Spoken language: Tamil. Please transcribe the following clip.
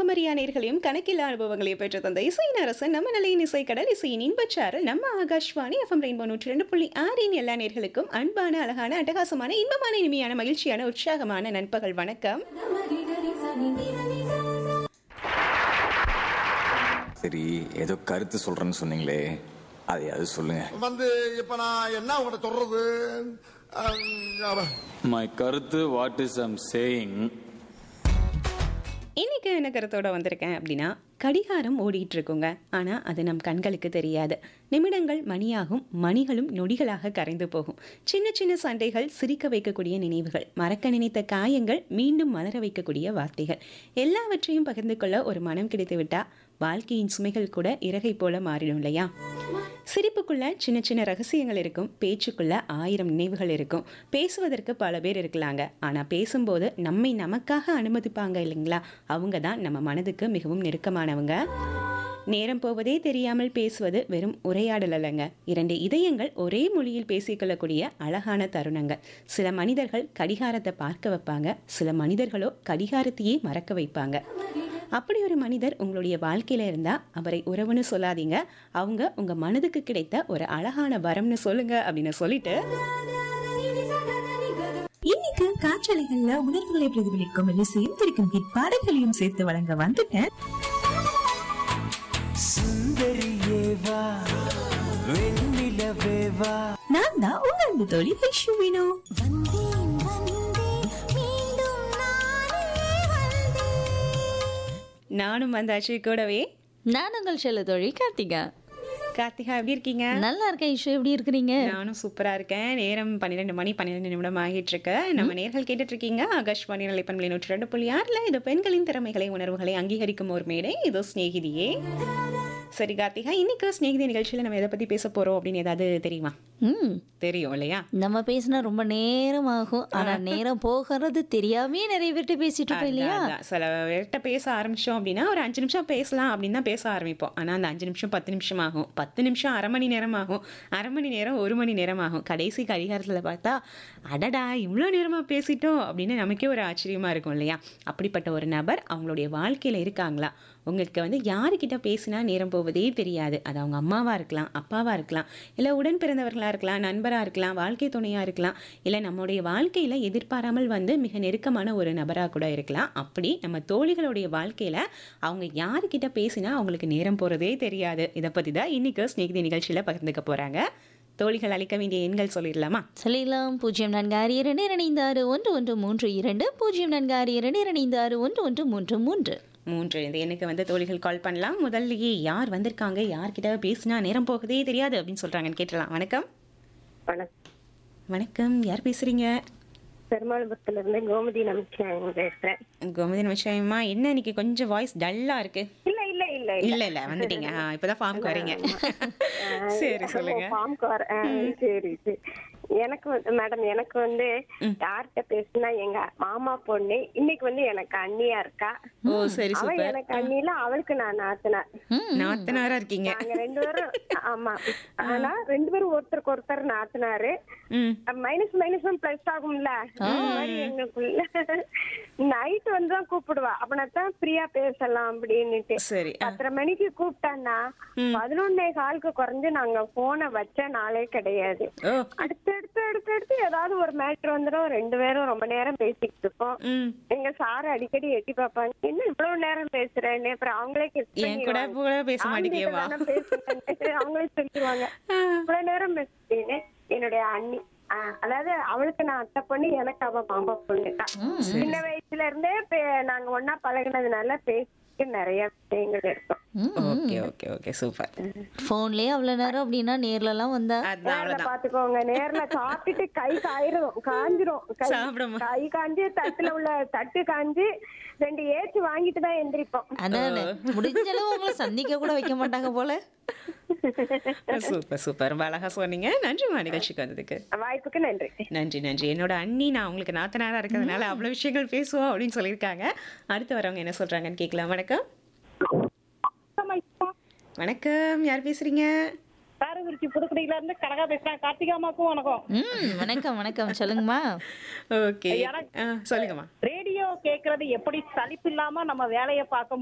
முகமரியா நேர்களையும் கணக்கில்லா அனுபவங்களையும் பெற்று தந்த இசையின் அரசன் நம்ம நிலையின் இசைக்கடல் இசையின் இன்பச்சாரல் நம்ம ஆகாஷ்வாணி எஃப்எம் ரெயின்போ நூற்றி ரெண்டு புள்ளி ஆறின் எல்லா நேர்களுக்கும் அன்பான அழகான அட்டகாசமான இன்பமான இனிமையான மகிழ்ச்சியான உற்சாகமான நண்பகல் வணக்கம் சரி ஏதோ கருத்து சொல்றேன்னு சொன்னீங்களே அதையாவது சொல்லுங்க வந்து இப்ப நான் என்ன உங்கள்கிட்ட சொல்றது அஹ், மை கருத்து வாட் இஸ் ஐம் சேயிங் இன்னைக்கு என்ன கருத்தோட வந்திருக்கேன் அப்படின்னா கடிகாரம் ஓடிட்டு இருக்குங்க ஆனால் அது நம் கண்களுக்கு தெரியாது நிமிடங்கள் மணியாகும் மணிகளும் நொடிகளாக கரைந்து போகும் சின்ன சின்ன சண்டைகள் சிரிக்க வைக்கக்கூடிய நினைவுகள் மறக்க நினைத்த காயங்கள் மீண்டும் மலர வைக்கக்கூடிய வார்த்தைகள் எல்லாவற்றையும் பகிர்ந்து கொள்ள ஒரு மனம் கிடைத்து விட்டா வாழ்க்கையின் சுமைகள் கூட இறகை போல மாறிடும் இல்லையா சிரிப்புக்குள்ள சின்ன சின்ன ரகசியங்கள் இருக்கும் பேச்சுக்குள்ள ஆயிரம் நினைவுகள் இருக்கும் பேசுவதற்கு பல பேர் இருக்கலாங்க ஆனால் பேசும்போது நம்மை நமக்காக அனுமதிப்பாங்க இல்லைங்களா அவங்க தான் நம்ம மனதுக்கு மிகவும் நெருக்கமானவங்க நேரம் போவதே தெரியாமல் பேசுவது வெறும் உரையாடல் அல்லங்க இரண்டு இதயங்கள் ஒரே மொழியில் பேசிக்கொள்ளக்கூடிய அழகான தருணங்கள் சில மனிதர்கள் கடிகாரத்தை பார்க்க வைப்பாங்க சில மனிதர்களோ கடிகாரத்தையே மறக்க வைப்பாங்க அப்படி ஒரு மனிதர் உங்களுடைய வாழ்க்கையில இருந்தா அவரை உறவுன்னு சொல்லாதீங்க அவங்க உங்க மனதுக்கு கிடைத்த ஒரு அழகான வரம்னு சொல்லுங்க அப்படின்னு சொல்லிட்டு இன்னைக்கு காற்றலைகள்ல உணர்வுகளை பிரதிபலிக்கும் இசையும் திரிக்கும் பாடல்களையும் சேர்த்து வழங்க வந்துட்டேன் சுந்தரியேவா வெண்ணிலவேவா நான் தான் உங்க அன்பு தோழி ஐஷுவினோ வந்தேன் வந்தேன் மீண்டும் நானே வந்தேன் நானும் வந்தாச்சு கூடவே நான் உங்கள் செல்ல தொழில் கார்த்திகா கார்த்திகா எப்படி இருக்கீங்க நல்லா இருக்கேன் இஷு எப்படி இருக்கிறீங்க நானும் சூப்பரா இருக்கேன் நேரம் பன்னிரெண்டு மணி பன்னிரெண்டு நிமிடம் ஆகிட்டு இருக்கு நம்ம நேர்கள் கேட்டுட்டு இருக்கீங்க ஆகாஷ்வாணி நிலைப்பண்பலை நூற்றி ரெண்டு புள்ளி ஆறுல இது பெண்களின் திறமைகளை உணர்வுகளை அங்கீகரிக்கும் ஒரு மேடை இது சிநேகிதியே சரி கார்த்திகா இன்னைக்கு சிநேகிதி நிகழ்ச்சியில நம்ம எதை பத்தி பேச போறோம் அப்படின்னு ஏதாவது தெரியுமா ம் தெரியும் இல்லையா நம்ம பேசினா ரொம்ப நேரம் ஆகும் ஆனா நேரம் போகிறது தெரியாமே நிறைய பேர்கிட்ட பேசிட்டு இருப்போம் இல்லையா அதான், அதான். சில பேர்கிட்ட பேச ஆரம்பிச்சோம் அப்படின்னா ஒரு அஞ்சு நிமிஷம் பேசலாம் அப்படின்னு தான் பேச ஆரம்பிப்போம் ஆனா அந்த அஞ்சு நிமிஷம் பத்து நிமிஷம் ஆகும் பத்து நிமிஷம் அரை மணி நேரம் ஆகும் அரை மணி நேரம் ஒரு மணி நேரம் ஆகும் கடைசி கடிகாரத்துல பார்த்தா அடடா இவ்வளோ நேரமா பேசிட்டோம் அப்படின்னு நமக்கே ஒரு ஆச்சரியமா இருக்கும் இல்லையா அப்படிப்பட்ட ஒரு நபர் அவங்களுடைய வாழ்க்கையில இருக்காங்களா உங்களுக்கு வந்து யாருக்கிட்ட பேசினா நேரம் போவதே தெரியாது அது அவங்க அம்மாவா இருக்கலாம் அப்பாவா இருக்கலாம் இல்லை உடன் பிறந்தவர்களா இருக்கலாம் நண்பரா இருக்கலாம் வாழ்க்கை துணையா இருக்கலாம் இல்லை நம்முடைய வாழ்க்கையில எதிர்பாராமல் வந்து மிக நெருக்கமான ஒரு நபரா கூட இருக்கலாம் அப்படி நம்ம தோழிகளுடைய வாழ்க்கையில அவங்க யாருக்கிட்ட பேசினா அவங்களுக்கு நேரம் போறதே தெரியாது இதை பத்தி தான் இன்னைக்கு ஸ்நேகிதி நிகழ்ச்சியில பகிர்ந்துக்க போறாங்க தோழிகள் அளிக்க வேண்டிய எண்கள் சொல்லிடலாமா சொல்லிடலாம் பூஜ்ஜியம் நான்கு ஆறு இரண்டு இரண்டு ஆறு ஒன்று ஒன்று மூன்று இரண்டு பூஜ்ஜியம் நான்கு ஆறு இரண்டு இரண்டு ஆறு ஒன்று ஒன்று மூன்று மூன்று மூன்று இந்த எண்ணுக்கு வந்து தோழிகள் கால் பண்ணலாம் முதல்லயே யார் வந்திருக்காங்க யார்கிட்ட பேசினா நேரம் போகுதே தெரியாது அப்படின்னு சொல்றாங்கன்னு கேட்டலாம் வணக்கம் வணக்கம் வணக்கம் யார் பேசுறீங்க பெருமாள்புரத்துல இருந்து கோமதி நம்பிக்கைங்க பேசுறேன் கோமதி நிமிஷமா என்ன இன்னைக்கு கொஞ்சம் வாய்ஸ் டல்லா இருக்கு இல்ல இல்ல இல்ல இல்ல இல்ல வந்துட்டீங்க ஆ, இப்பதான் ஃபார்முக்கு வரீங்க சரி சொல்லுங்க ஃபார்முக்கு வர ஆ, சரி சரி எனக்கு வந்து மேடம் எனக்கு வந்து யார்கிட்ட பேசுனா எங்க மாமா பொண்ணு இன்னைக்கு வந்து எனக்கு அண்ணியா இருக்கா ஓ சரி அவ சூப்பர் எனக்கு அண்ணியில அவளுக்கு நான் நாத்தினார் நாத்தனாரா இருக்கீங்க நாங்க ரெண்டு பேரும் ஆமா ஆனா ரெண்டு பேரும் ஒருத்தருக்கு ஒருத்தர் நாத்தினாரு ம் மைனஸ் மைனஸும் பிளஸ் ஆகும்ல அந்த மாதிரி எங்களுக்குள்ள நைட் வந்து தான் கூப்பிடுவா அப்படின்னா ஃப்ரீயா பேசலாம் அப்படின்னுட்டு சரி ஆ. பத்தரை மணிக்கு கூப்பிட்டான்னா பதினொன்னே காலுக்கு குறைஞ்சு நாங்க போனை வச்ச நாளே கிடையாது ஓ அடுத்தடுத்து அடுத்தடுத்து ஏதாவது ஒரு மேட்ரு வந்துடும் ரெண்டு பேரும் ரொம்ப நேரம் பேசிக்கிட்டு இருப்போம் ம் எங்க சார் அடிக்கடி எட்டி பார்ப்பாங்க என்ன இவ்வளவு நேரம் பேசுறேன்னு அப்புறம் அவங்களே kiss என் கூட பண்ணிடுவாங்க. கூட பேச ஆண்கிட்ட மாட்டேங்கியவா தானே பேசுறேன்னு அவங்களே சொல்லிடுவாங்க இவ்வளவு நேரம் பேசுறேன்னு என்னுடைய அண்ணி ஆ, அதாவது அவளுக்கு நான் அத்தை பொண்ணு எனக்கு அவ மாமா பொண்ணு தான் சின்ன வயசுல இருந்தே பே- நாங்க ஒன்னா பழகுனதுனால பேசிட்டு நிறைய விஷயங்கள் இருக்கும் ஓகே ஓகே ஓகே சூப்பர் ஃபோன்லயே அவ்வளவு நேரம் அப்படின்னா நேர்லலாம் வந்தா அதான் நேர்ல அவ்வளவுதான் பாத்துக்கோங்க நேர்ல சாப்பிட்டுட்டு கை காயிரும் காஞ்சிரும் கை சாப்பிடுமா? கை காஞ்சு தட்டுல உள்ள தட்டு காஞ்சு ரெண்டு ஏச்சு வாங்கிட்டு தான் எந்திரிப்போம் அதான் முடிஞ்ச அளவு உங்களை சந்திக்க கூட வைக்க மாட்டாங்க போல சூப்பர் சூப்பர் ரொம்ப அழகா சொன்னீங்க நன்றிமா நிகழ்ச்சிக்கு வந்ததுக்கு வாய்ப்புக்கு நன்றி நன்றி நன்றி என்னோட அண்ணி நான் உங்களுக்கு நாத்தனாரா இருக்கிறதுனால அவ்வளவு விஷயங்கள் பேசுவோம் அப்படின்னு சொல்லியிருக்காங்க அடுத்து வரவங்க என்ன சொல்றாங்கன்னு கேட்கலாம் வணக்கம் வணக்கம் யார் பேசுறீங்க காரங்குறிச்சி புதுக்குடியில இருந்து கனகா பேசுறேன் கார்த்திகாமாக்கும் வணக்கம் ம் வணக்கம் வணக்கம் சொல்லுங்கம்மா ஓகே சொல்லுங்கம்மா ரேடியோ கேக்குறது எப்படி சலிப்பு இல்லாம நம்ம வேலையை பார்க்க